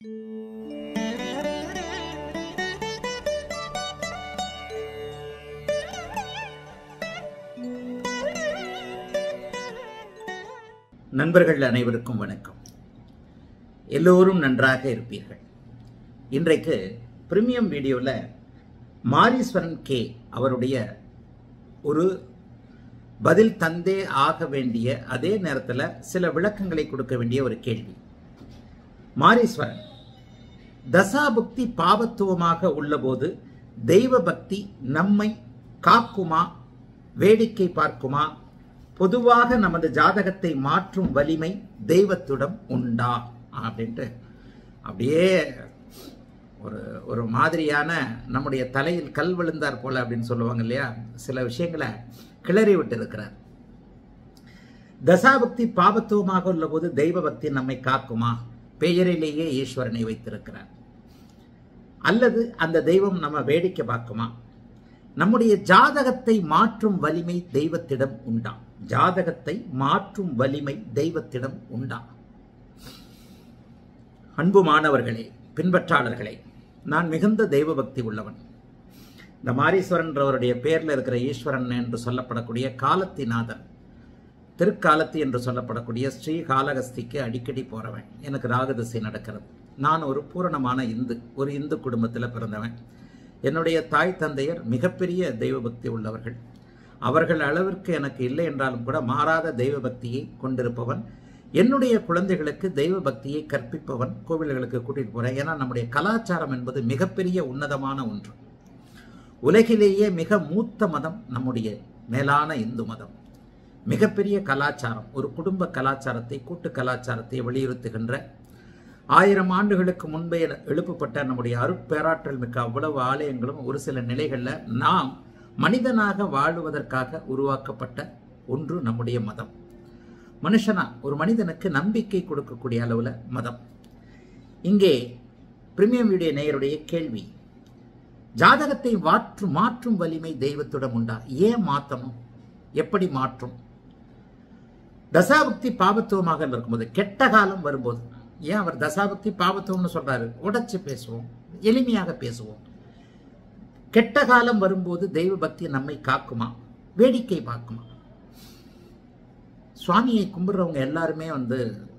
நண்பர்கள் அனைவருக்கும் வணக்கம் எல்லோரும் நன்றாக இருப்பீர்கள் இன்றைக்கு பிரீமியம் வீடியோவில் மாரீஸ்வரன் கே அவருடைய ஒரு பதில் தந்தே ஆக வேண்டிய அதே நேரத்தில் சில விளக்கங்களை கொடுக்க வேண்டிய ஒரு கேள்வி மாரீஸ்வரன் தசாபுக்தி பாவத்துவமாக உள்ளபோது தெய்வ பக்தி நம்மை காக்குமா வேடிக்கை பார்க்குமா பொதுவாக நமது ஜாதகத்தை மாற்றும் வலிமை தெய்வத்துடன் உண்டா அப்படின்ட்டு அப்படியே ஒரு ஒரு மாதிரியான நம்முடைய தலையில் கல் விழுந்தார் போல அப்படின்னு சொல்லுவாங்க இல்லையா சில விஷயங்களை கிளறி விட்டு இருக்கிறார் தசாபக்தி பாபத்துவமாக உள்ளபோது தெய்வ பக்தி நம்மை காக்குமா பெயரிலேயே ஈஸ்வரனை வைத்திருக்கிறார் அல்லது அந்த தெய்வம் நம்ம வேடிக்கை பார்க்குமா நம்முடைய ஜாதகத்தை மாற்றும் வலிமை தெய்வத்திடம் உண்டா ஜாதகத்தை மாற்றும் வலிமை தெய்வத்திடம் உண்டா அன்பு மாணவர்களே பின்பற்றாளர்களே நான் மிகுந்த தெய்வ பக்தி உள்ளவன் இந்த மாரீஸ்வரன்றவருடைய பேர்ல இருக்கிற ஈஸ்வரன் என்று சொல்லப்படக்கூடிய காலத்திநாதன் திருக்காலத்தி என்று சொல்லப்படக்கூடிய ஸ்ரீ காலகஸ்திக்கு அடிக்கடி போறவன் எனக்கு ராகதிசை நடக்கிறது நான் ஒரு பூரணமான இந்து ஒரு இந்து குடும்பத்தில் பிறந்தவன் என்னுடைய தாய் தந்தையர் மிகப்பெரிய தெய்வ பக்தி உள்ளவர்கள் அவர்கள் அளவிற்கு எனக்கு இல்லை என்றாலும் கூட மாறாத தெய்வ பக்தியை கொண்டிருப்பவன் என்னுடைய குழந்தைகளுக்கு தெய்வ பக்தியை கற்பிப்பவன் கோவில்களுக்கு கூட்டிட்டு போறேன் ஏன்னா நம்முடைய கலாச்சாரம் என்பது மிகப்பெரிய உன்னதமான ஒன்று உலகிலேயே மிக மூத்த மதம் நம்முடைய மேலான இந்து மதம் மிகப்பெரிய கலாச்சாரம் ஒரு குடும்ப கலாச்சாரத்தை கூட்டு கலாச்சாரத்தை வலியுறுத்துகின்ற ஆயிரம் ஆண்டுகளுக்கு முன்பே எழுப்பப்பட்ட நம்முடைய அருட்பேராற்றல் மிக்க அவ்வளவு ஆலயங்களும் ஒரு சில நிலைகளில் நாம் மனிதனாக வாழுவதற்காக உருவாக்கப்பட்ட ஒன்று நம்முடைய மதம் மனுஷனா ஒரு மனிதனுக்கு நம்பிக்கை கொடுக்கக்கூடிய அளவில் மதம் இங்கே பிரிமியம் வீடியோ நேயருடைய கேள்வி ஜாதகத்தை மாற்று மாற்றும் வலிமை தெய்வத்துடன் உண்டா ஏன் மாற்றணும் எப்படி மாற்றும் தசாபக்தி பாபத்துவமாக இருக்கும்போது கெட்ட காலம் வரும்போது ஏன் அவர் தசாபக்தி பாவத்துவம்னு சொல்றாரு உடைச்சு பேசுவோம் எளிமையாக பேசுவோம் கெட்ட காலம் வரும்போது தெய்வ பக்தி நம்மை காக்குமா வேடிக்கை பார்க்குமா சுவாமியை கும்பிடுறவங்க எல்லாருமே வந்து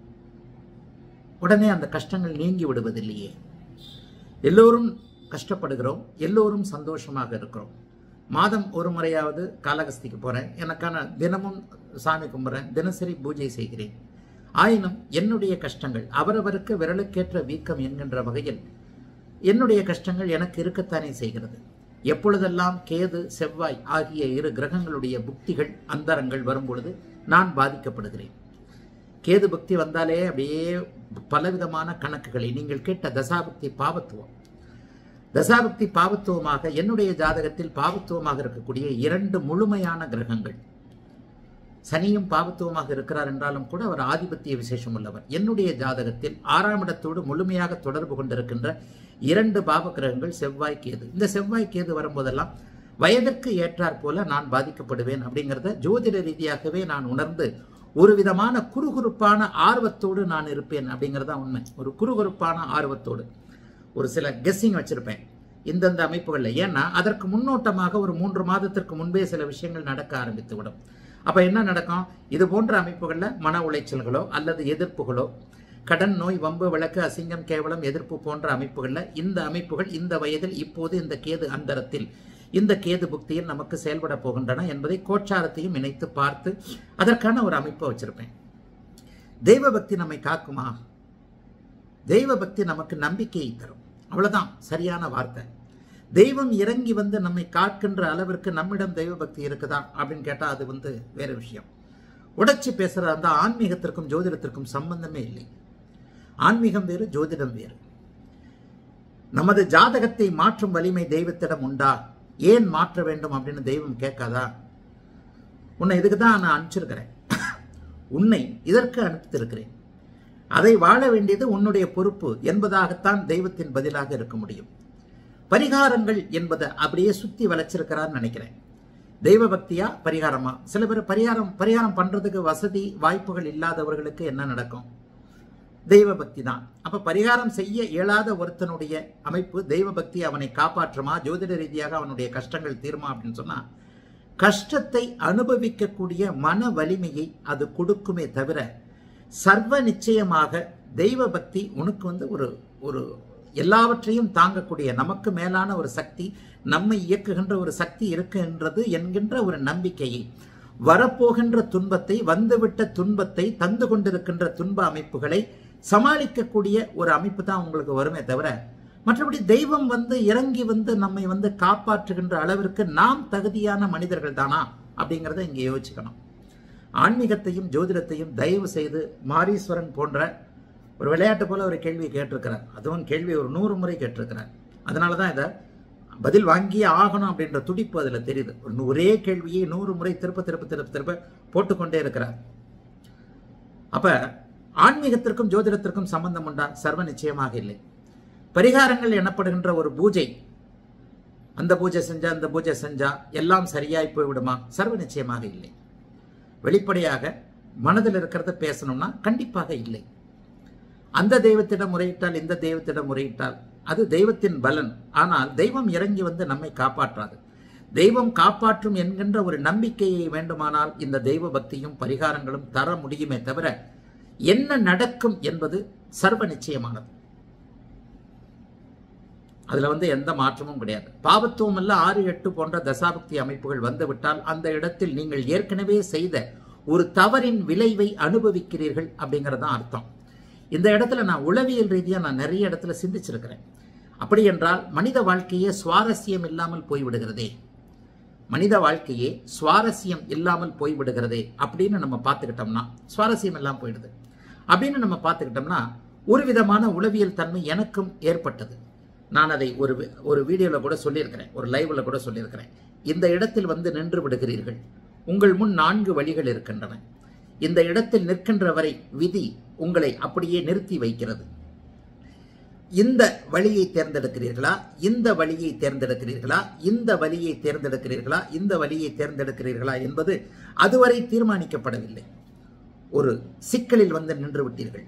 உடனே அந்த கஷ்டங்கள் நீங்கி விடுவதில்லையே எல்லோரும் கஷ்டப்படுகிறோம் எல்லோரும் சந்தோஷமாக இருக்கிறோம் மாதம் ஒரு முறையாவது காலகஸ்திக்கு போறேன் எனக்கான தினமும் சாமி கும்பிட்றேன் தினசரி பூஜை செய்கிறேன் ஆயினும் என்னுடைய கஷ்டங்கள் அவரவருக்கு விரலுக்கேற்ற வீக்கம் என்கின்ற வகையில் என்னுடைய கஷ்டங்கள் எனக்கு இருக்கத்தானே செய்கிறது எப்பொழுதெல்லாம் கேது செவ்வாய் ஆகிய இரு கிரகங்களுடைய புக்திகள் அந்தரங்கள் வரும்பொழுது நான் பாதிக்கப்படுகிறேன் கேது பக்தி வந்தாலே அப்படியே பலவிதமான கணக்குகளை நீங்கள் கேட்ட தசாபக்தி பாவத்துவம் தசாபக்தி பாவத்துவமாக என்னுடைய ஜாதகத்தில் பாவத்துவமாக இருக்கக்கூடிய இரண்டு முழுமையான கிரகங்கள் சனியும் பாவத்துவமாக இருக்கிறார் என்றாலும் கூட அவர் ஆதிபத்திய விசேஷம் உள்ளவர் என்னுடைய ஜாதகத்தில் ஆறாம் இடத்தோடு முழுமையாக தொடர்பு கொண்டிருக்கின்ற இரண்டு பாவ கிரகங்கள் செவ்வாய் கேது இந்த செவ்வாய் கேது வரும்போதெல்லாம் வயதிற்கு ஏற்றாற் போல நான் பாதிக்கப்படுவேன் அப்படிங்கிறத ஜோதிட ரீதியாகவே நான் உணர்ந்து ஒரு விதமான குறுகுறுப்பான ஆர்வத்தோடு நான் இருப்பேன் அப்படிங்கிறதா உண்மை ஒரு குறுகுறுப்பான ஆர்வத்தோடு ஒரு சில கெஸ்ஸிங் வச்சிருப்பேன் இந்தந்த அமைப்புகளில் ஏன்னா அதற்கு முன்னோட்டமாக ஒரு மூன்று மாதத்திற்கு முன்பே சில விஷயங்கள் நடக்க ஆரம்பித்து விடும் அப்ப என்ன நடக்கும் இது போன்ற அமைப்புகளில் மன உளைச்சல்களோ அல்லது எதிர்ப்புகளோ கடன் நோய் வம்பு விளக்கு அசிங்கம் கேவலம் எதிர்ப்பு போன்ற அமைப்புகளில் இந்த அமைப்புகள் இந்த வயதில் இப்போது இந்த கேது அந்தரத்தில் இந்த கேது புக்தியில் நமக்கு செயல்பட போகின்றன என்பதை கோச்சாரத்தையும் இணைத்து பார்த்து அதற்கான ஒரு அமைப்பை வச்சிருப்பேன் தெய்வ பக்தி நம்மை காக்குமா தெய்வ பக்தி நமக்கு நம்பிக்கையை தரும் அவ்வளவுதான் சரியான வார்த்தை தெய்வம் இறங்கி வந்து நம்மை காக்கின்ற அளவிற்கு நம்மிடம் தெய்வ பக்தி இருக்குதா அப்படின்னு கேட்டால் அது வந்து வேற விஷயம் உடைச்சு பேசுறதா இருந்தால் ஆன்மீகத்திற்கும் ஜோதிடத்திற்கும் சம்பந்தமே இல்லை ஆன்மீகம் வேறு ஜோதிடம் வேறு நமது ஜாதகத்தை மாற்றும் வலிமை தெய்வத்திடம் உண்டா ஏன் மாற்ற வேண்டும் அப்படின்னு தெய்வம் கேட்காதா உன்னை இதுக்கு தான் நான் அனுப்பிச்சிருக்கிறேன் உன்னை இதற்கு அனுப்பித்திருக்கிறேன் அதை வாழ வேண்டியது உன்னுடைய பொறுப்பு என்பதாகத்தான் தெய்வத்தின் பதிலாக இருக்க முடியும் பரிகாரங்கள் என்பதை அப்படியே சுத்தி வளைச்சிருக்கிறான்னு நினைக்கிறேன் தெய்வ பக்தியா பரிகாரமா சில பேர் பரிகாரம் பரிகாரம் பண்றதுக்கு வசதி வாய்ப்புகள் இல்லாதவர்களுக்கு என்ன நடக்கும் தெய்வ பக்தி தான் அப்ப பரிகாரம் செய்ய இயலாத ஒருத்தனுடைய அமைப்பு தெய்வ பக்தி அவனை காப்பாற்றுமா ஜோதிட ரீதியாக அவனுடைய கஷ்டங்கள் தீருமா அப்படின்னு சொன்னா கஷ்டத்தை அனுபவிக்கக்கூடிய மன வலிமையை அது கொடுக்குமே தவிர சர்வ நிச்சயமாக தெய்வ பக்தி உனக்கு வந்து ஒரு ஒரு எல்லாவற்றையும் தாங்கக்கூடிய நமக்கு மேலான ஒரு சக்தி நம்மை இயக்குகின்ற ஒரு சக்தி இருக்குன்றது என்கின்ற ஒரு நம்பிக்கையை வரப்போகின்ற துன்பத்தை வந்துவிட்ட துன்பத்தை தந்து கொண்டிருக்கின்ற துன்ப அமைப்புகளை சமாளிக்கக்கூடிய ஒரு அமைப்பு தான் உங்களுக்கு வருமே தவிர மற்றபடி தெய்வம் வந்து இறங்கி வந்து நம்மை வந்து காப்பாற்றுகின்ற அளவிற்கு நாம் தகுதியான மனிதர்கள் தானா அப்படிங்கிறத இங்கே யோசிச்சுக்கணும் ஆன்மீகத்தையும் ஜோதிடத்தையும் தயவு செய்து மாரீஸ்வரன் போன்ற ஒரு விளையாட்டு போல ஒரு கேள்வியை கேட்டிருக்கிறார் அதுவும் கேள்வி ஒரு நூறு முறை கேட்டிருக்கிறார் அதனால தான் இதை பதில் வாங்கியே ஆகணும் அப்படின்ற துடிப்பு அதில் தெரியுது ஒரு ஒரே கேள்வியை நூறு முறை திருப்ப திருப்ப திருப்ப திருப்ப போட்டுக்கொண்டே இருக்கிறார் அப்ப ஆன்மீகத்திற்கும் ஜோதிடத்திற்கும் சம்பந்தம் உண்டா சர்வ நிச்சயமாக இல்லை பரிகாரங்கள் எனப்படுகின்ற ஒரு பூஜை அந்த பூஜை செஞ்சா அந்த பூஜை செஞ்சா எல்லாம் சரியாய் போய்விடுமா சர்வ நிச்சயமாக இல்லை வெளிப்படையாக மனதில் இருக்கிறத பேசணும்னா கண்டிப்பாக இல்லை அந்த தெய்வத்திடம் முறையிட்டால் இந்த தெய்வத்திடம் முறையிட்டால் அது தெய்வத்தின் பலன் ஆனால் தெய்வம் இறங்கி வந்து நம்மை காப்பாற்றாது தெய்வம் காப்பாற்றும் என்கின்ற ஒரு நம்பிக்கையை வேண்டுமானால் இந்த தெய்வ பக்தியும் பரிகாரங்களும் தர முடியுமே தவிர என்ன நடக்கும் என்பது சர்வ நிச்சயமானது அதுல வந்து எந்த மாற்றமும் கிடையாது பாவத்துவம் அல்ல ஆறு எட்டு போன்ற தசாபக்தி அமைப்புகள் வந்துவிட்டால் அந்த இடத்தில் நீங்கள் ஏற்கனவே செய்த ஒரு தவறின் விளைவை அனுபவிக்கிறீர்கள் அப்படிங்கறதுதான் அர்த்தம் இந்த இடத்துல நான் உளவியல் ரீதியா நான் நிறைய இடத்துல சிந்திச்சிருக்கிறேன் அப்படி என்றால் மனித வாழ்க்கையே சுவாரஸ்யம் இல்லாமல் போய்விடுகிறதே மனித வாழ்க்கையே சுவாரஸ்யம் இல்லாமல் போய்விடுகிறதே அப்படின்னு நம்ம பார்த்துக்கிட்டோம்னா சுவாரஸ்யம் எல்லாம் போயிடுது அப்படின்னு நம்ம பார்த்துக்கிட்டோம்னா ஒரு விதமான உளவியல் தன்மை எனக்கும் ஏற்பட்டது நான் அதை ஒரு வி- ஒரு வீடியோவில் கூட சொல்லியிருக்கிறேன் ஒரு லைவ்ல கூட சொல்லியிருக்கிறேன் இந்த இடத்தில் வந்து நின்று விடுகிறீர்கள் உங்கள் முன் நான்கு வழிகள் இருக்கின்றன இந்த இடத்தில் நிற்கின்ற வரை விதி உங்களை அப்படியே நிறுத்தி வைக்கிறது இந்த வழியை தேர்ந்தெடுக்கிறீர்களா இந்த வழியை தேர்ந்தெடுக்கிறீர்களா இந்த வழியை தேர்ந்தெடுக்கிறீர்களா இந்த வழியை தேர்ந்தெடுக்கிறீர்களா என்பது அதுவரை தீர்மானிக்கப்படவில்லை ஒரு சிக்கலில் வந்து நின்று விட்டீர்கள்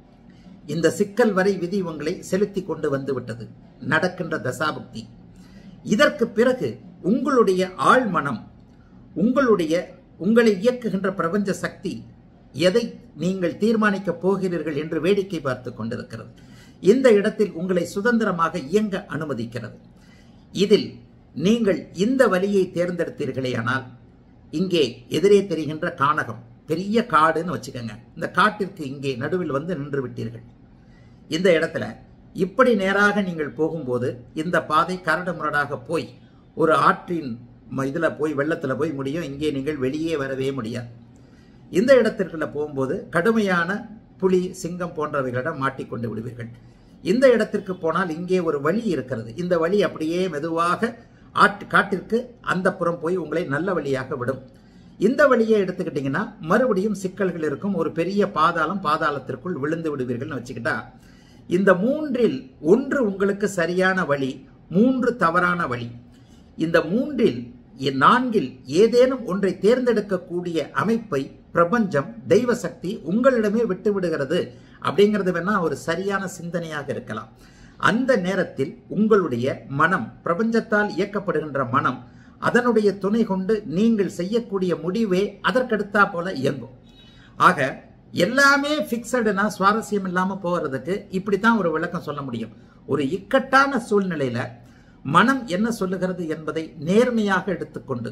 இந்த சிக்கல் வரை விதி உங்களை செலுத்தி கொண்டு வந்து விட்டது நடக்கின்ற தசாபுக்தி இதற்கு பிறகு உங்களுடைய ஆழ்மனம் உங்களுடைய உங்களை இயக்குகின்ற பிரபஞ்ச சக்தி எதை நீங்கள் தீர்மானிக்கப் போகிறீர்கள் என்று வேடிக்கை பார்த்து கொண்டிருக்கிறது இந்த இடத்தில் உங்களை சுதந்திரமாக இயங்க அனுமதிக்கிறது இதில் நீங்கள் இந்த வழியை தேர்ந்தெடுத்தீர்களேயானால் இங்கே எதிரே தெரிகின்ற கானகம் பெரிய காடுன்னு வச்சுக்கோங்க இந்த காட்டிற்கு இங்கே நடுவில் வந்து நின்று விட்டீர்கள் இந்த இடத்துல இப்படி நேராக நீங்கள் போகும்போது இந்த பாதை கரடு முரடாக போய் ஒரு ஆற்றின் ம- இதுல போய் வெள்ளத்துல போய் முடியும் இங்கே நீங்கள் வெளியே வரவே முடியாது இந்த இடத்திற்குள்ள போகும்போது கடுமையான புலி சிங்கம் போன்றவைகளிடம் மாட்டிக்கொண்டு விடுவீர்கள் இந்த இடத்திற்கு போனால் இங்கே ஒரு வழி இருக்கிறது இந்த வழி அப்படியே மெதுவாக ஆட்டு காட்டிற்கு அந்த புறம் போய் உங்களை நல்ல வழியாக விடும் இந்த வழியை எடுத்துக்கிட்டீங்கன்னா மறுபடியும் சிக்கல்கள் இருக்கும் ஒரு பெரிய பாதாளம் பாதாளத்திற்குள் விழுந்து விடுவீர்கள்னு வச்சுக்கிட்டா இந்த மூன்றில் ஒன்று உங்களுக்கு சரியான வழி மூன்று தவறான வழி இந்த மூன்றில் இ- நான்கில் ஏதேனும் ஒன்றை தேர்ந்தெடுக்கக்கூடிய அமைப்பை பிரபஞ்சம் தெய்வ சக்தி உங்களிடமே விட்டு விடுகிறது அப்படிங்கிறது வேணா ஒரு சரியான சிந்தனையாக இருக்கலாம் அந்த நேரத்தில் உங்களுடைய மனம் பிரபஞ்சத்தால் இயக்கப்படுகின்ற மனம் அதனுடைய துணை கொண்டு நீங்கள் செய்யக்கூடிய முடிவே அதற்கடுத்தா போல இயங்கும் ஆக எல்லாமே ஃபிக்ஸடுனா சுவாரஸ்யம் இல்லாம போகிறதுக்கு இப்படித்தான் ஒரு விளக்கம் சொல்ல முடியும் ஒரு இக்கட்டான சூழ்நிலையில மனம் என்ன சொல்லுகிறது என்பதை நேர்மையாக எடுத்துக்கொண்டு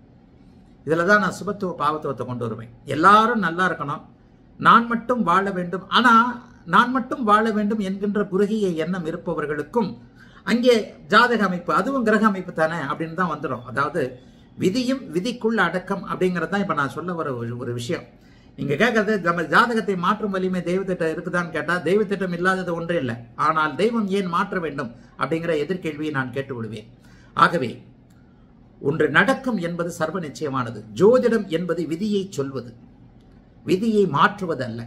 இதுல தான் நான் சுபத்துவ பாவத்துவத்தை கொண்டு வருவேன் எல்லாரும் நல்லா இருக்கணும் நான் மட்டும் வாழ வேண்டும் ஆனா நான் மட்டும் வாழ வேண்டும் என்கின்ற குறுகிய எண்ணம் இருப்பவர்களுக்கும் அங்கே ஜாதக அமைப்பு அதுவும் கிரக அமைப்பு தானே அப்படின்னு தான் வந்துடும் அதாவது விதியும் விதிக்குள்ள அடக்கம் அப்படிங்கிறது தான் இப்ப நான் சொல்ல வர ஒரு ஒரு விஷயம் நீங்க கேட்கறது நம்ம ஜாதகத்தை மாற்றும் வலிமை தெய்வத்திட்டம் இருக்குதான்னு கேட்டா தெய்வத்திட்டம் இல்லாதது ஒன்றே இல்லை ஆனால் தெய்வம் ஏன் மாற்ற வேண்டும் அப்படிங்கிற எதிர்கேள்வியை நான் கேட்டு விடுவேன் ஆகவே ஒன்று நடக்கும் என்பது சர்வ நிச்சயமானது ஜோதிடம் என்பது விதியை சொல்வது விதியை மாற்றுவது அல்ல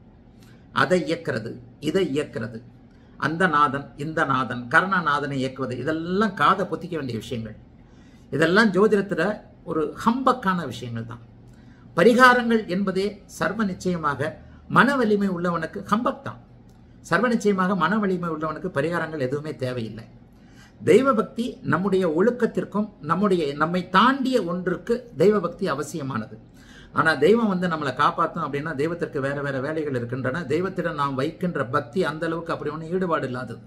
அதை இயக்கிறது இதை இயக்கிறது அந்த நாதன் இந்த நாதன் கர்ணநாதனை இயக்குவது இதெல்லாம் காதை பொத்திக்க வேண்டிய விஷயங்கள் இதெல்லாம் ஜோதிடத்துல ஒரு ஹம்பக்கான விஷயங்கள் தான் பரிகாரங்கள் என்பதே சர்வ நிச்சயமாக மன வலிமை உள்ளவனுக்கு ஹம்பக் தான் சர்வ நிச்சயமாக மன வலிமை உள்ளவனுக்கு பரிகாரங்கள் எதுவுமே தேவையில்லை தெய்வ பக்தி நம்முடைய ஒழுக்கத்திற்கும் நம்முடைய நம்மை தாண்டிய ஒன்றுக்கு தெய்வ பக்தி அவசியமானது ஆனா தெய்வம் வந்து நம்மளை காப்பாற்றும் அப்படின்னா தெய்வத்திற்கு வேற வேற வேலைகள் இருக்கின்றன தெய்வத்திடம் நாம் வைக்கின்ற பக்தி அந்த அளவுக்கு அப்படி ஒன்றும் ஈடுபாடு இல்லாதது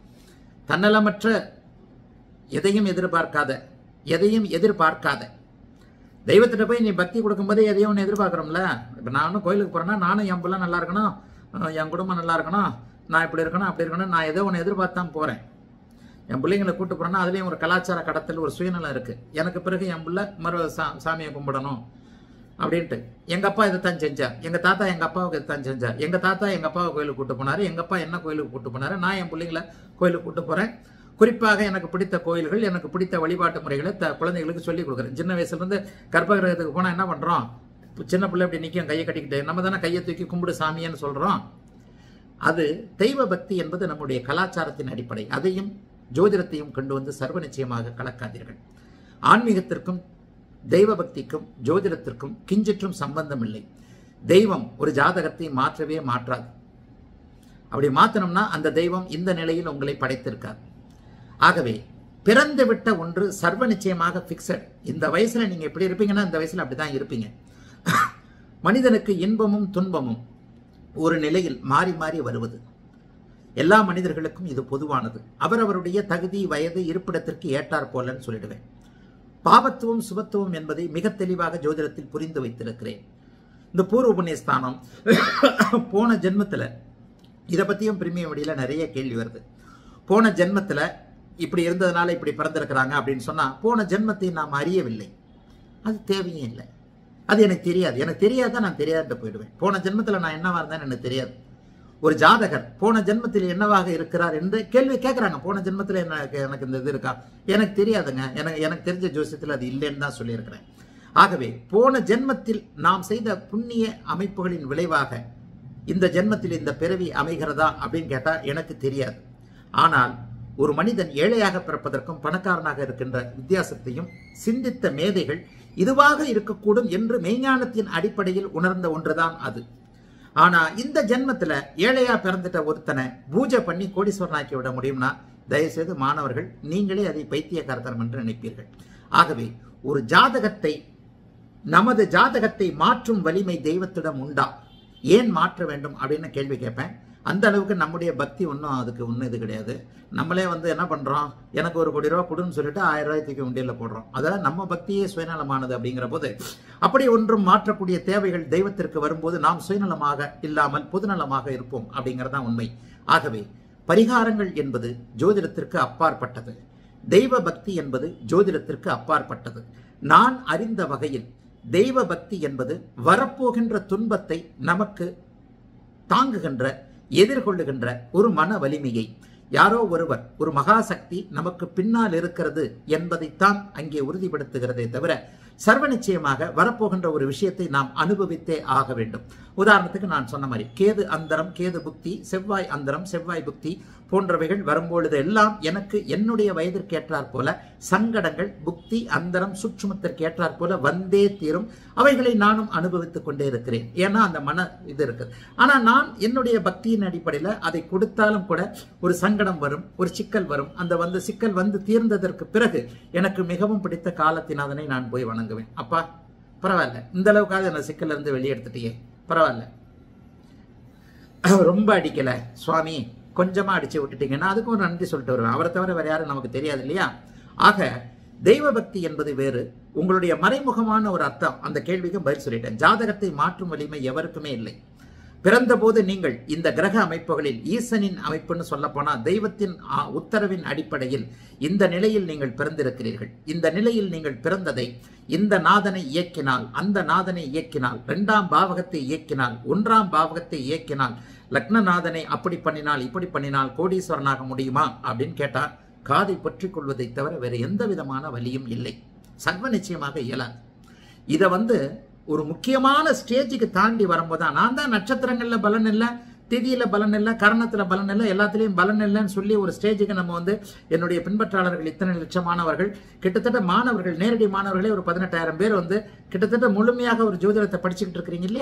தன்னலமற்ற எதையும் எதிர்பார்க்காத எதையும் எதிர்பார்க்காத தெய்வத்திட்ட போய் நீ பக்தி கொடுக்கும்போது எதையும் ஒன்று எதிர்பார்க்குறோம்ல இப்போ நானும் கோயிலுக்கு போறேன்னா நானும் என் பிள்ளை நல்லா இருக்கணும் அஹ் என் குடும்பம் நல்லா இருக்கணும் நான் இப்படி இருக்கணும் அப்படி இருக்கணும் நான் ஏதோ ஒன்று எதிர்பார்த்து தான் போறேன் என் பிள்ளைங்களை கூட்டு போறேன்னா அதுலேயும் ஒரு கலாச்சார கடத்தல் ஒரு சுயநலம் இருக்கு எனக்கு பிறகு என் பிள்ளை மறு சா சாமியை கும்பிடணும் அப்படின்ட்டு எங்க அப்பா இதைத்தான் செஞ்சார் எங்க தாத்தா எங்க அப்பாவுக்கு இதைத்தான் செஞ்சார் எங்க தாத்தா எங்க அப்பாவை கோயிலுக்கு கூட்டு போனாரு எங்க அப்பா என்ன கோயிலுக்கு கூட்டு போனாரு நான் என் பிள்ளைங்களை கோயிலுக்கு கூட்டு போறேன் குறிப்பாக எனக்கு பிடித்த கோயில்கள் எனக்கு பிடித்த வழிபாட்டு முறைகளை த குழந்தைகளுக்கு சொல்லிக் கொடுக்குறேன் சின்ன வயசுல இருந்து கர்ப்பகிரகத்துக்கு போனா என்ன பண்றோம் சின்ன பிள்ளை இப்படி நிற்கும் கையை கட்டிக்கிட்டு நம்ம தானே கையை தூக்கி கும்பிடு சாமின்னு சொல்றோம் அது தெய்வ பக்தி என்பது நம்முடைய கலாச்சாரத்தின் அடிப்படை அதையும் ஜோதிடத்தையும் கொண்டு வந்து சர்வ நிச்சயமாக கலக்காதீர்கள் ஆன்மீகத்திற்கும் தெய்வ பக்திக்கும் ஜோதிடத்திற்கும் கிஞ்சிற்றும் சம்பந்தம் இல்லை தெய்வம் ஒரு ஜாதகத்தை மாற்றவே மாற்றாது அப்படி மாத்தணும்னா அந்த தெய்வம் இந்த நிலையில் உங்களை படைத்திருக்காது ஆகவே பிறந்து விட்ட ஒன்று சர்வ நிச்சயமாக பிக்சட் இந்த வயசுல நீங்க எப்படி இருப்பீங்கன்னா இந்த வயசுல அப்படிதான் இருப்பீங்க மனிதனுக்கு இன்பமும் துன்பமும் ஒரு நிலையில் மாறி மாறி வருவது எல்லா மனிதர்களுக்கும் இது பொதுவானது அவரவருடைய தகுதி வயது இருப்பிடத்திற்கு ஏற்றார் போலன்னு சொல்லிடுவேன் பாவத்துவம் சுபத்துவம் என்பதை மிக தெளிவாக ஜோதிடத்தில் புரிந்து வைத்திருக்கிறேன் இந்த பூர்வ புண்ணியஸ்தானம் போன ஜென்மத்துல இதை பத்தியும் பிரிமிய வழியில நிறைய கேள்வி வருது போன ஜென்மத்துல இப்படி இருந்ததுனால இப்படி பிறந்திருக்கிறாங்க அப்படின்னு சொன்னா போன ஜென்மத்தை நாம் அறியவில்லை அது தேவையே இல்லை அது எனக்கு தெரியாது எனக்கு தெரியாதான் நான் தெரியாதுட்டு போயிடுவேன் போன ஜென்மத்துல நான் என்னவா இருந்தேன்னு எனக்கு தெரியாது ஒரு ஜாதகர் போன ஜென்மத்தில் என்னவாக இருக்கிறார் என்று கேள்வி கேட்குறாங்க போன ஜென்மத்தில் என்ன எனக்கு இந்த இது இருக்கா எனக்கு தெரியாதுங்க எனக்கு எனக்கு தெரிஞ்ச ஜோசியத்தில் அது இல்லைன்னு தான் சொல்லியிருக்கிறேன் ஆகவே போன ஜென்மத்தில் நாம் செய்த புண்ணிய அமைப்புகளின் விளைவாக இந்த ஜென்மத்தில் இந்த பிறவி அமைகிறதா அப்படின்னு கேட்டால் எனக்கு தெரியாது ஆனால் ஒரு மனிதன் ஏழையாக பிறப்பதற்கும் பணக்காரனாக இருக்கின்ற வித்தியாசத்தையும் சிந்தித்த மேதைகள் இதுவாக இருக்கக்கூடும் என்று மெய்ஞானத்தின் அடிப்படையில் உணர்ந்த ஒன்றுதான் அது ஆனா இந்த ஜென்மத்துல ஏழையா பிறந்துட்ட ஒருத்தனை பூஜை பண்ணி கோடீஸ்வரனாக்கி விட முடியும்னா தயவுசெய்து மாணவர்கள் நீங்களே அதை பைத்தியக்காரத்தனம் என்று நினைப்பீர்கள் ஆகவே ஒரு ஜாதகத்தை நமது ஜாதகத்தை மாற்றும் வலிமை தெய்வத்திடம் உண்டா ஏன் மாற்ற வேண்டும் அப்படின்னு கேள்வி கேட்பேன் அந்த அளவுக்கு நம்முடைய பக்தி ஒன்றும் அதுக்கு ஒன்றும் இது கிடையாது நம்மளே வந்து என்ன பண்றோம் எனக்கு ஒரு கோடி ரூபா கொடுன்னு சொல்லிட்டு ஆயிரம் ரூபாய் தூக்கி உண்டியல்ல போடுறோம் அதெல்லாம் நம்ம பக்தியே சுயநலமானது அப்படிங்கிற போது அப்படி ஒன்றும் மாற்றக்கூடிய தேவைகள் தெய்வத்திற்கு வரும்போது நாம் சுயநலமாக இல்லாமல் பொதுநலமாக இருப்போம் அப்படிங்கறதான் உண்மை ஆகவே பரிகாரங்கள் என்பது ஜோதிடத்திற்கு அப்பாற்பட்டது தெய்வ பக்தி என்பது ஜோதிடத்திற்கு அப்பாற்பட்டது நான் அறிந்த வகையில் தெய்வ பக்தி என்பது வரப்போகின்ற துன்பத்தை நமக்கு தாங்குகின்ற எதிர்கொள்ளுகின்ற ஒரு மன வலிமையை யாரோ ஒருவர் ஒரு மகாசக்தி நமக்கு பின்னால் இருக்கிறது என்பதைத்தான் அங்கே உறுதிப்படுத்துகிறதே தவிர சர்வ நிச்சயமாக வரப்போகின்ற ஒரு விஷயத்தை நாம் அனுபவித்தே ஆக வேண்டும் உதாரணத்துக்கு நான் சொன்ன மாதிரி கேது அந்தரம் கேது புக்தி செவ்வாய் அந்தரம் செவ்வாய் புக்தி போன்றவைகள் வரும்பொழுது எல்லாம் எனக்கு என்னுடைய வயதிற்கு ஏற்றாற் போல சங்கடங்கள் புக்தி அந்தரம் சுற்றுமத்திற்கு ஏற்றாற் போல வந்தே தீரும் அவைகளை நானும் அனுபவித்துக் கொண்டே இருக்கிறேன் ஏன்னா அந்த மன இது இருக்குது ஆனா நான் என்னுடைய பக்தியின் அடிப்படையில் அதை கொடுத்தாலும் கூட ஒரு சங்கடம் வரும் ஒரு சிக்கல் வரும் அந்த வந்து சிக்கல் வந்து தீர்ந்ததற்கு பிறகு எனக்கு மிகவும் பிடித்த காலத்தினாதனை நான் போய் வணங்குவேன் அப்பா பரவாயில்ல இந்த அளவுக்காவது என்ன சிக்கல்ல இருந்து வெளியெடுத்துட்டியே பரவாயில்ல ரொம்ப அடிக்கல சுவாமி கொஞ்சமா அடிச்சு விட்டுட்டீங்கன்னா அதுக்கும் ஒரு நன்றி சொல்லிட்டு வருவேன் அவரை தவிர வேற யாரும் நமக்கு தெரியாது இல்லையா ஆக தெய்வ பக்தி என்பது வேறு உங்களுடைய மறைமுகமான ஒரு அர்த்தம் அந்த கேள்விக்கும் பதில் சொல்லிட்டேன் ஜாதகத்தை மாற்றும் வலிமை எவருக்குமே இல்லை பிறந்தபோது நீங்கள் இந்த கிரக அமைப்புகளில் ஈசனின் அமைப்புன்னு சொல்ல போனா தெய்வத்தின் ஆ, உத்தரவின் அடிப்படையில் இந்த நிலையில் நீங்கள் பிறந்திருக்கிறீர்கள் இந்த நிலையில் நீங்கள் பிறந்ததை இந்த நாதனை இயக்கினால் அந்த நாதனை இயக்கினால் இரண்டாம் பாவகத்தை இயக்கினால் ஒன்றாம் பாவகத்தை இயக்கினால் லக்னநாதனை அப்படி பண்ணினால் இப்படி பண்ணினால் கோடீஸ்வரனாக முடியுமா அப்படின்னு கேட்டா காதை பற்றிக் கொள்வதை தவிர வேறு எந்த விதமான வழியும் இல்லை சர்வ நிச்சயமாக இயலாது இதை வந்து ஒரு முக்கியமான ஸ்டேஜுக்கு தாண்டி வரும்போது தான் நான் தான் நட்சத்திரங்கள்ல பலன் இல்லை திதியில பலன் இல்லை கரணத்துல பலன் இல்லை எல்லாத்துலயும் பலன் இல்லைன்னு சொல்லி ஒரு ஸ்டேஜுக்கு நம்ம வந்து என்னுடைய பின்பற்றாளர்கள் இத்தனை லட்சமானவர்கள் கிட்டத்தட்ட மாணவர்கள் நேரடி மாணவர்களே ஒரு பதினெட்டாயிரம் பேர் வந்து கிட்டத்தட்ட முழுமையாக ஒரு ஜோதிடத்தை படிச்சுக்கிட்டு இருக்கிறீங்க இல்லையா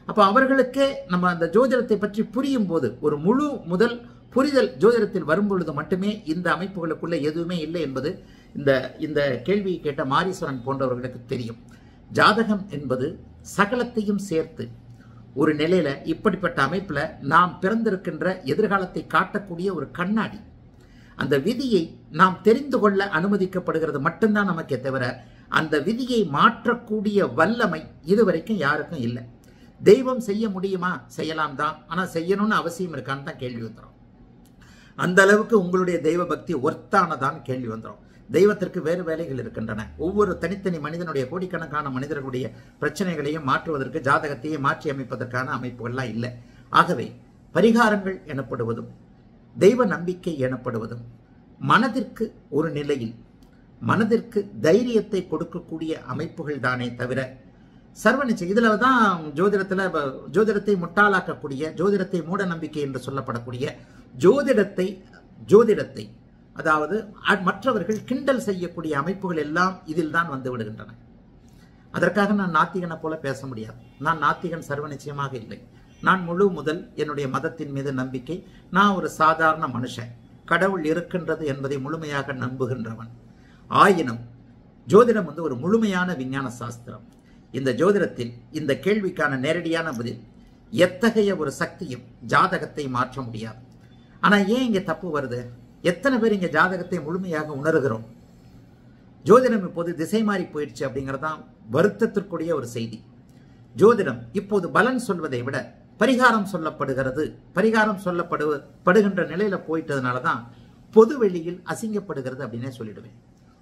அப்போ அவர்களுக்கே நம்ம அந்த ஜோதிடத்தை பற்றி புரியும் போது ஒரு முழு முதல் புரிதல் ஜோதிடத்தில் வரும்பொழுது மட்டுமே இந்த அமைப்புகளுக்குள்ள எதுவுமே இல்லை என்பது இந்த இந்த கேள்வியை கேட்ட மாரீஸ்வரன் போன்றவர்களுக்கு தெரியும் ஜாதகம் என்பது சகலத்தையும் சேர்த்து ஒரு நிலையில இப்படிப்பட்ட அமைப்புல நாம் பிறந்திருக்கின்ற எதிர்காலத்தை காட்டக்கூடிய ஒரு கண்ணாடி அந்த விதியை நாம் தெரிந்து கொள்ள அனுமதிக்கப்படுகிறது மட்டும்தான் நமக்கே தவிர அந்த விதியை மாற்றக்கூடிய வல்லமை இதுவரைக்கும் யாருக்கும் இல்லை தெய்வம் செய்ய முடியுமா செய்யலாம் தான் ஆனா செய்யணும்னு அவசியம் இருக்கான்னு தான் கேள்வி வந்துடும் அந்த அளவுக்கு உங்களுடைய தெய்வ பக்தி ஒர்த்தானதான் கேள்வி வந்துடும் தெய்வத்திற்கு வேறு வேலைகள் இருக்கின்றன ஒவ்வொரு தனித்தனி மனிதனுடைய கோடிக்கணக்கான மனிதர்களுடைய பிரச்சனைகளையும் மாற்றுவதற்கு ஜாதகத்தையே மாற்றி அமைப்பதற்கான அமைப்புகள்லாம் இல்லை ஆகவே பரிகாரங்கள் எனப்படுவதும் தெய்வ நம்பிக்கை எனப்படுவதும் மனதிற்கு ஒரு நிலையில் மனதிற்கு தைரியத்தை கொடுக்கக்கூடிய அமைப்புகள் தானே தவிர சர்வ நிச்சயம் இதுல தான் ஜோதிடத்துல ப- ஜோதிடத்தை முட்டாளாக்கக்கூடிய ஜோதிடத்தை மூட நம்பிக்கை என்று சொல்லப்படக்கூடிய ஜோதிடத்தை ஜோதிடத்தை அதாவது அ- மற்றவர்கள் கிண்டல் செய்யக்கூடிய அமைப்புகள் எல்லாம் இதில் தான் வந்து விடுகின்றன அதற்காக நான் நாத்திகனை போல பேச முடியாது நான் நாத்திகன் சர்வ நிச்சயமாக இல்லை நான் முழு முதல் என்னுடைய மதத்தின் மீது நம்பிக்கை நான் ஒரு சாதாரண மனுஷன் கடவுள் இருக்கின்றது என்பதை முழுமையாக நம்புகின்றவன் ஆயினும் ஜோதிடம் வந்து ஒரு முழுமையான விஞ்ஞான சாஸ்திரம் இந்த ஜோதிடத்தில் இந்த கேள்விக்கான நேரடியான பதில் எத்தகைய ஒரு சக்தியும் ஜாதகத்தை மாற்ற முடியாது ஆனா ஏன் இங்க தப்பு வருது எத்தனை பேர் இங்க ஜாதகத்தை முழுமையாக உணர்கிறோம் ஜோதிடம் இப்போது திசை மாறி போயிடுச்சு அப்படிங்கறதுதான் வருத்தத்திற்குரிய ஒரு செய்தி ஜோதிடம் இப்போது பலன் சொல்வதை விட பரிகாரம் சொல்லப்படுகிறது பரிகாரம் சொல்லப்படு படுகின்ற நிலையில போயிட்டதுனால தான் பொது வெளியில் அசிங்கப்படுகிறது அப்படின்னே சொல்லிடுவேன்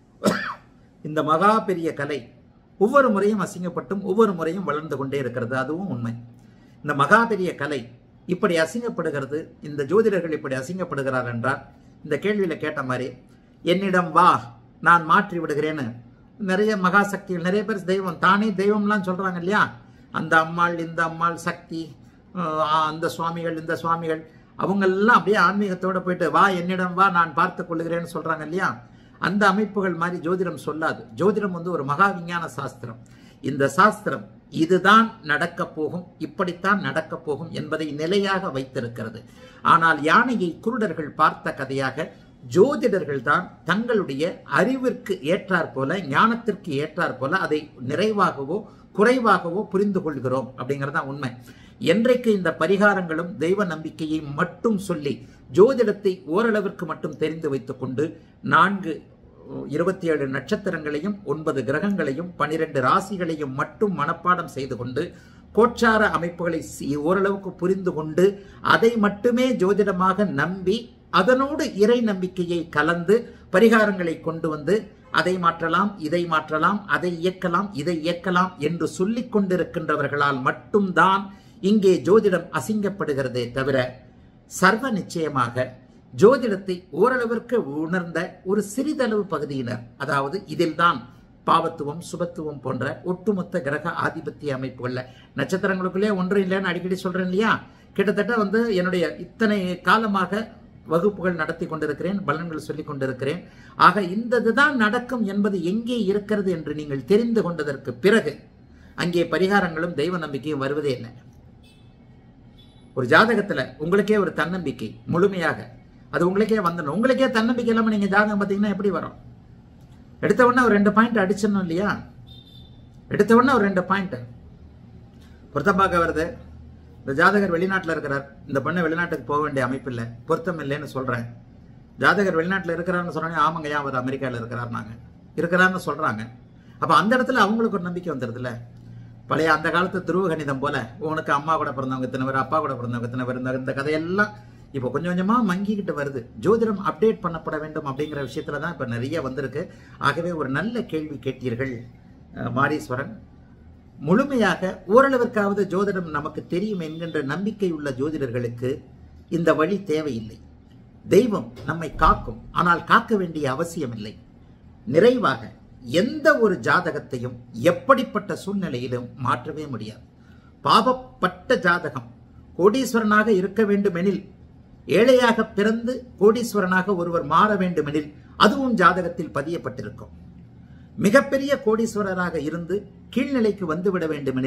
இந்த மகா பெரிய கலை ஒவ்வொரு முறையும் அசிங்கப்பட்டும் ஒவ்வொரு முறையும் வளர்ந்து கொண்டே இருக்கிறது அதுவும் உண்மை இந்த மகா பெரிய கலை இப்படி அசிங்கப்படுகிறது இந்த ஜோதிடர்கள் இப்படி அசிங்கப்படுகிறார் என்றால் இந்த கேள்வியில கேட்ட மாதிரி என்னிடம் வா நான் மாற்றி விடுகிறேன்னு நிறைய மகா சக்திகள் நிறைய பேர் தெய்வம் தானே தெய்வம்லாம் சொல்றாங்க இல்லையா அந்த அம்மாள் இந்த அம்மாள் சக்தி அஹ் அந்த சுவாமிகள் இந்த சுவாமிகள் அவங்கெல்லாம் அப்படியே ஆன்மீகத்தோட போயிட்டு வா என்னிடம் வா நான் பார்த்துக் கொள்கிறேன்னு சொல்றாங்க இல்லையா அந்த அமைப்புகள் மாதிரி ஜோதிடம் சொல்லாது ஜோதிடம் வந்து ஒரு மகா விஞ்ஞான சாஸ்திரம் இந்த சாஸ்திரம் இதுதான் நடக்க போகும் இப்படித்தான் நடக்க போகும் என்பதை நிலையாக வைத்திருக்கிறது ஆனால் யானையை குருடர்கள் பார்த்த கதையாக ஜோதிடர்கள் தான் தங்களுடைய அறிவிற்கு ஏற்றாற் போல ஞானத்திற்கு ஏற்றாற் போல அதை நிறைவாகவோ குறைவாகவோ புரிந்து கொள்கிறோம் அப்படிங்கிறது தான் உண்மை என்றைக்கு இந்த பரிகாரங்களும் தெய்வ நம்பிக்கையை மட்டும் சொல்லி ஜோதிடத்தை ஓரளவிற்கு மட்டும் தெரிந்து வைத்துக்கொண்டு நான்கு இருபத்தி ஏழு நட்சத்திரங்களையும் ஒன்பது கிரகங்களையும் பனிரெண்டு ராசிகளையும் மட்டும் மனப்பாடம் செய்து கொண்டு கோச்சார அமைப்புகளை சி- ஓரளவுக்கு புரிந்து கொண்டு அதை மட்டுமே ஜோதிடமாக நம்பி அதனோடு இறை நம்பிக்கையை கலந்து பரிகாரங்களை கொண்டு வந்து அதை மாற்றலாம் இதை மாற்றலாம் அதை இயக்கலாம் இதை இயக்கலாம் என்று சொல்லிக் கொண்டிருக்கின்றவர்களால் மட்டும்தான் இங்கே ஜோதிடம் அசிங்கப்படுகிறதே தவிர சர்வ நிச்சயமாக ஜோதிடத்தை ஓரளவிற்கு உணர்ந்த ஒரு சிறிதளவு பகுதியினர் அதாவது இதில்தான் பாவத்துவம் சுபத்துவம் போன்ற ஒட்டுமொத்த கிரக ஆதிபத்திய அமைப்புகள்ல நட்சத்திரங்களுக்குள்ளே ஒன்றும் இல்லைன்னு அடிக்கடி சொல்றேன் இல்லையா கிட்டத்தட்ட வந்து என்னுடைய இத்தனை காலமாக வகுப்புகள் நடத்தி கொண்டிருக்கிறேன் பலன்கள் சொல்லிக் கொண்டிருக்கிறேன் ஆக இந்த இதுதான் நடக்கும் என்பது எங்கே இருக்கிறது என்று நீங்கள் தெரிந்து கொண்டதற்கு பிறகு அங்கே பரிகாரங்களும் தெய்வ நம்பிக்கையும் வருவதே இல்லை ஒரு ஜாதகத்துல உங்களுக்கே ஒரு தன்னம்பிக்கை முழுமையாக அது உங்களுக்கே வந்துடணும் உங்களுக்கே தன்னம்பிக்கை இல்லாம நீங்க ஜாதகம் பார்த்தீங்கன்னா எப்படி வரும் எடுத்த உடனே ஒரு ரெண்டு பாயிண்ட் அடிச்சிடணும் இல்லையா எடுத்த உடனே ஒரு ரெண்டு பாயிண்ட் பொருத்தம் பார்க்க வருது இந்த ஜாதகர் வெளிநாட்டில் இருக்கிறார் இந்த பொண்ணு வெளிநாட்டுக்கு போக வேண்டிய அமைப்பு இல்லை பொருத்தம் இல்லைன்னு சொல்றேன் ஜாதகர் வெளிநாட்டில் இருக்கிறாருன்னு சொன்னோன்னே ஆமாங்க ஏன் அவர் அமெரிக்காவில் இருக்கிறார் நாங்க இருக்கிறாருன்னு சொல்றாங்க அப்ப அந்த இடத்துல அவங்களுக்கு ஒரு நம்பிக்கை வந்துடுதுல்ல பழைய அந்த காலத்து துருவ கணிதம் போல உனக்கு அம்மா கூட பிறந்தவங்க இத்தனை பேர் அப்பா கூட பிறந்தவங்க இத்தனை பேர் இந்த- இந்த கதையெல்லாம் இப்போ கொஞ்சம் கொஞ்சமா மங்கிக்கிட்டு வருது ஜோதிடம் அப்டேட் பண்ணப்பட வேண்டும் அப்படிங்கிற விஷயத்துல தான் இப்ப நிறைய வந்திருக்கு ஆகவே ஒரு நல்ல கேள்வி கேட்டீர்கள் அஹ், மாரீஸ்வரன் முழுமையாக ஓரளவிற்காவது ஜோதிடம் நமக்கு தெரியும் என்கின்ற நம்பிக்கை உள்ள ஜோதிடர்களுக்கு இந்த வழி தேவையில்லை தெய்வம் நம்மை காக்கும் ஆனால் காக்க வேண்டிய அவசியம் இல்லை நிறைவாக எந்த ஒரு ஜாதகத்தையும் எப்படிப்பட்ட சூழ்நிலையிலும் மாற்றவே முடியாது பாவப்பட்ட ஜாதகம் கோடீஸ்வரனாக இருக்க வேண்டுமெனில் ஏழையாக பிறந்து கோடீஸ்வரனாக ஒருவர் மாற வேண்டுமெனில் அதுவும் ஜாதகத்தில் பதியப்பட்டிருக்கும் மிகப்பெரிய கோடீஸ்வரராக இருந்து கீழ்நிலைக்கு வந்துவிட வேண்டுமெனில்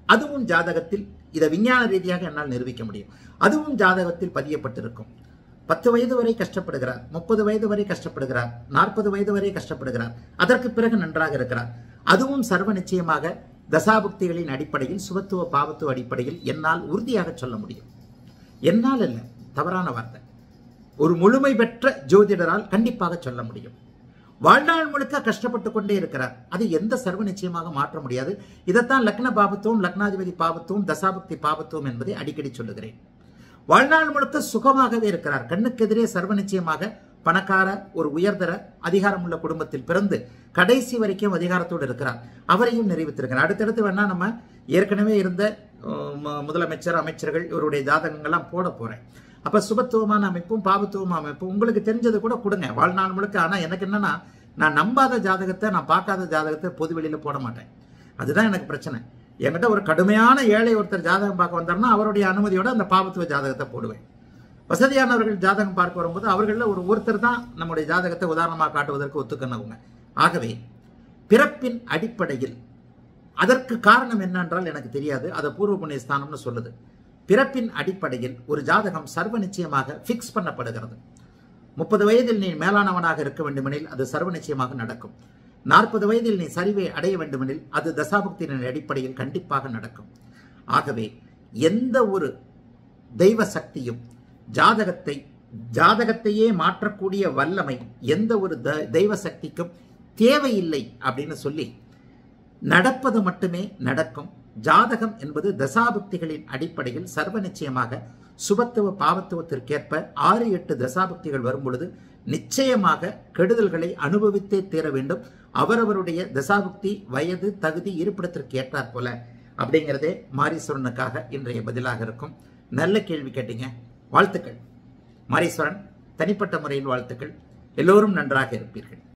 அதுவும் ஜாதகத்தில் இதை விஞ்ஞான ரீதியாக என்னால் நிரூபிக்க முடியும் அதுவும் ஜாதகத்தில் பதியப்பட்டிருக்கும் பத்து வயது வரை கஷ்டப்படுகிறார் முப்பது வயது வரை கஷ்டப்படுகிறார் நாற்பது வயது வரை கஷ்டப்படுகிறார் அதற்கு பிறகு நன்றாக இருக்கிறார் அதுவும் சர்வ நிச்சயமாக தசாபுக்திகளின் அடிப்படையில் சுபத்துவ பாவத்துவ அடிப்படையில் என்னால் உறுதியாக சொல்ல முடியும் என்னால் இல்லை தவறான வார்த்தை ஒரு முழுமை பெற்ற ஜோதிடரால் கண்டிப்பாக சொல்ல முடியும் வாழ்நாள் முழுக்க கஷ்டப்பட்டு கொண்டே இருக்கிறார் அது எந்த சர்வ நிச்சயமாக மாற்ற முடியாது இதைத்தான் லக்ன பாபத்துவம் லக்னாதிபதி பாபத்துவம் தசாபக்தி பாபத்துவம் என்பதை அடிக்கடி சொல்லுகிறேன் வாழ்நாள் முழுக்க சுகமாகவே இருக்கிறார் கண்ணுக்கு எதிரே சர்வ நிச்சயமாக பணக்கார ஒரு உயர்தர அதிகாரமுள்ள குடும்பத்தில் பிறந்து கடைசி வரைக்கும் அதிகாரத்தோடு இருக்கிறார் அவரையும் நிறைவேற்றிருக்கிறார் அடுத்தடுத்து வேணா நம்ம ஏற்கனவே இருந்த அஹ், மு- முதலமைச்சர் அமைச்சர்கள் இவருடைய ஜாதகங்கள்லாம் போட போறேன் அப்ப சுபத்துவமான அமைப்பும் பாபத்துவமான அமைப்பும் உங்களுக்கு தெரிஞ்சது கூட கொடுங்க வாழ்நாள் முழுக்க ஆனா எனக்கு என்னன்னா நான் நம்பாத ஜாதகத்தை நான் பார்க்காத ஜாதகத்தை பொது வெளியில போட மாட்டேன் அதுதான் எனக்கு பிரச்சனை என்கிட்ட ஒரு கடுமையான ஏழை ஒருத்தர் ஜாதகம் பார்க்க வந்தாருன்னா அவருடைய அனுமதியோட அந்த பாபத்துவ ஜாதகத்தை போடுவேன் வசதியானவர்கள் ஜாதகம் பார்க்க வரும்போது அவர்களில் ஒரு ஒருத்தர் தான் நம்முடைய ஜாதகத்தை உதாரணமாக காட்டுவதற்கு ஒத்துக்கணவங்க ஆகவே பிறப்பின் அடிப்படையில் அதற்கு காரணம் என்னென்றால் எனக்கு தெரியாது அதை பூர்வ புண்ணிய ஸ்தானம்னு சொல்லுது பிறப்பின் அடிப்படையில் ஒரு ஜாதகம் சர்வ நிச்சயமாக ஃபிக்ஸ் பண்ணப்படுகிறது முப்பது வயதில் நீ மேலானவனாக இருக்க வேண்டுமெனில் அது சர்வ நிச்சயமாக நடக்கும் நாற்பது வயதில் நீ சரிவை அடைய வேண்டுமெனில் அது தசாபக்தியின் அடிப்படையில் கண்டிப்பாக நடக்கும் ஆகவே எந்த ஒரு தெய்வ சக்தியும் ஜாதகத்தை ஜாதகத்தையே மாற்றக்கூடிய வல்லமை எந்த ஒரு த- தெய்வ சக்திக்கும் தேவையில்லை அப்படின்னு சொல்லி நடப்பது மட்டுமே நடக்கும் ஜாதகம் என்பது தசாபக்திகளின் அடிப்படையில் சர்வ நிச்சயமாக சுபத்துவ பாவத்துவத்திற்கேற்ப ஆறு எட்டு தசாபக்திகள் வரும் பொழுது நிச்சயமாக கெடுதல்களை அனுபவித்தே தீர வேண்டும் அவரவருடைய தசாபக்தி வயது தகுதி இருப்பிடத்திற்கு ஏற்றாற் போல அப்படிங்கிறதே மாரீஸ்வரனுக்காக இன்றைய பதிலாக இருக்கும் நல்ல கேள்வி கேட்டீங்க வாழ்த்துக்கள் மாரீஸ்வரன் தனிப்பட்ட முறையில் வாழ்த்துக்கள் எல்லோரும் நன்றாக இருப்பீர்கள்